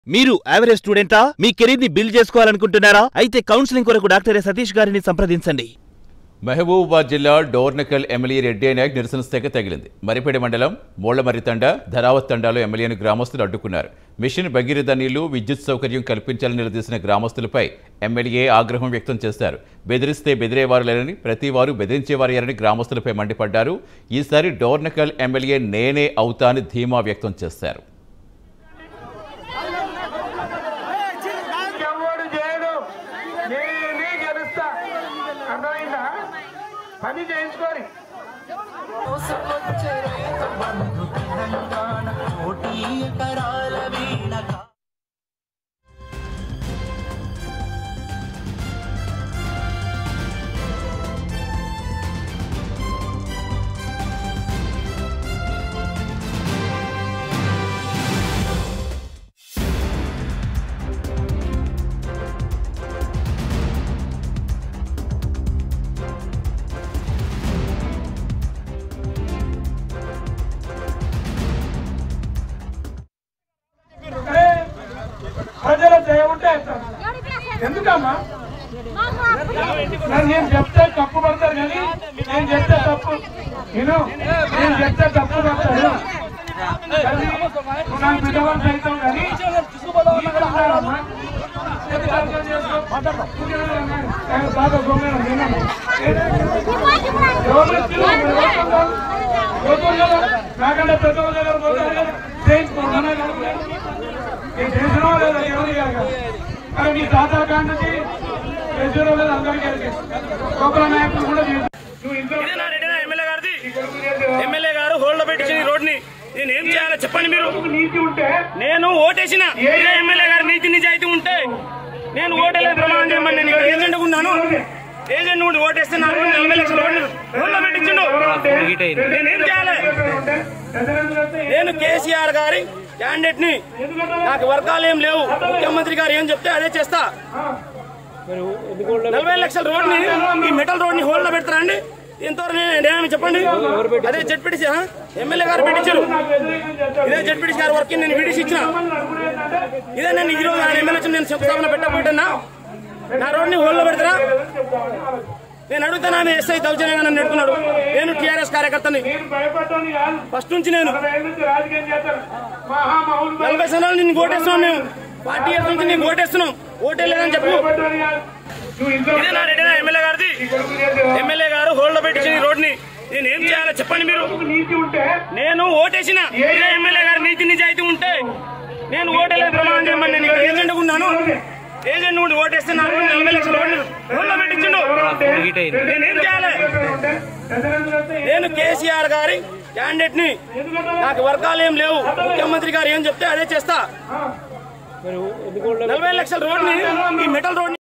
మీరు యావరేజ్ స్టూడెంటా మీ కెరీర్ ని బిల్డ్ చేసుకోవాలనుకుంటున్నారా అయితే కౌన్సిలింగ్ కొరకు డాక్టర్ ఎ సతీష్ గారిని సంప్రదించండి మహబూబాబాద్ జిల్లా డోర్నకల్ ఎమ్మెల్యే రెడ్డి నాయక్ నిరసన తెగ తగిలింది మరిపేడి మండలం మోళ్లమర్రి తండ ధరావత్ తండాలో ఎమ్మెల్యేను గ్రామస్తులు అడ్డుకున్నారు మిషన్ భగీరథ నీళ్లు విద్యుత్ సౌకర్యం కల్పించాలని నిలదీసిన గ్రామస్తులపై ఎమ్మెల్యే ఆగ్రహం వ్యక్తం చేశారు బెదిరిస్తే బెదిరేవారు లేరని ప్రతి వారు బెదిరించేవారేనని గ్రామస్తులపై మండిపడ్డారు ఈసారి డోర్నకల్ ఎమ్మెల్యే నేనే అవుతా అని ధీమా వ్యక్తం చేశారు ఎవడు చేయడు నేనే గెలుస్తా అర్థమైందా పని చేయించుకోరి కోటి ఎకరాల వీణ ఏ, ప్రజల దయ ఉంటే ఎందుకమ్మా నన్ను నేను చెప్తే తప్పు పడతారు కానీ నేను చెప్తే తప్పు నేను నేను చెప్తే తప్పు పడతారు అది నువ్వు నాకు బిడ్డవాళ్ళు సైతం కానీ తీసుకుపోతారమ్మా. చెప్పి అర్థం చేసుకో. ఆయన బాగా గమ్మున విన్నాను. ఎవరు వచ్చినా మీరు పోతున్నారు. పోతున్నారు కదా. నాకంటే పెద్దవాళ్ళ దగ్గర పోతారు కదా. చేయించుకోమన్నా కదా. నేను చేసినా లేదా ఎవరి కాక కానీ మీ తాత కాండకి చేసినా లేదా అందరికీ ఎరికే. లోపల నాయకులు కూడా చేశారు. నువ్వు ఇంట్లో ఇదేనా రెడ్డినా ఎమ్మెల్యే గారిది ఈ కొడుకు చేసేవా? ఎమ్మెల్యే గారు హోల్డ్ పెట్టించిన ఈ రోడ్ ని నేను ఏం చేయాలో చెప్పండి మీరు నీతి ఉంటే నేను ఓటేసిన ఇదే ఎమ్మెల్యే గారు నీతి నిజాయితీ ఉంటే నేను ఓటేలేదు ప్రమాణం చేయమని నేను ఇక్కడ ఏజెంట్ ఉన్నాను ఏజెంట్ ఉండి ఓటేస్తే నాకు నలభై లక్షల ఓట్లు హోల్డ్ పెట్టించిండు నేనేం చేయాలి ఉంటే ప్రజలందరూ వస్తే నేను కేసీఆర్ గారి క్యాండిడేట్ ని నాకు వర్గాలు ఏం లేవు ముఖ్యమంత్రి గారు ఏం చెప్తే అదే చేస్తా నలభై లక్షల రోడ్ ని ఈ మెటల్ రోడ్ ని హోల్డ్ లో పెడతారా అండి ఇంతవరకు నేను ఏమి చెప్పండి అదే జడ్పీటీసీ ఎమ్మెల్యే గారు పెట్టించారు వ్యతిరేకం చేస్తారు. ఇదే జడ్పీటీసీ గారి వర్క్ నేను వీడియోస్ ఇచ్చిన అనుకునే ఏంటంటే ఇదే నేను ఈ రోజు ఆయన ఎమ్మెల్యే వచ్చి నేను శంకుస్థాపన పెట్టకపోయినా నా రోడ్ ని హోల్డ్ లో పెడతారా నేను అడుగుతాను ఆమె ఎస్ఐ దౌర్జన్యంగా నన్ను నెడుతున్నాడు నేను టీఆర్ఎస్ కార్యకర్తని నేను భయపడ్డాను కాదు ఫస్ట్ నుంచి నేను నలభై ఏళ్ళ నుంచి రాజకీయం చేస్తారు మహామహులు నలభై సంవత్సరాలు నేను ఓటేస్తున్నాం మేము పార్టీ ఇయర్స్ నుంచి నీకు ఓటేస్తున్నాం ఓటే లేదని చెప్పు భయపడ్డాను కాదు నువ్వు ఇంట్లో ఇదేనా రెడ్డినా ఎమ్మెల్యే గారిది ఈ కొడుకు చేసేవా? ఎమ్మెల్యే గారు హోల్డ్ లో పెట్టించిన ఈ రోడ్ ని నేను ఏం చేయాలో చెప్పండి మీరు నీతి ఉంటే నేను ఓటేసిన ఇదే ఎమ్మెల్యే గారి నీతి నిజాయితీ ఉంటే నేను ఓటేలేదు ప్రమాణం చేయమని నేను ఇక్కడ ఏజెంట్ ఉన్నాను ఏజెంట్ ఉండి ఓటేస్తే నాకు నలభై లక్షల ఓట్లు హోల్డ్ లో పెట్టించిండు నేనేం చేయాలి ఉంటే ప్రజలందరూ వస్తే నేను కేసీఆర్ గారి క్యాండిడేట్ ని నాకు వర్గాలు ఏం లేవు ముఖ్యమంత్రి గారు ఏం చెప్తే అదే చేస్తా నలభై లక్షల రోడ్ ని ఈ మెటల్ రోడ్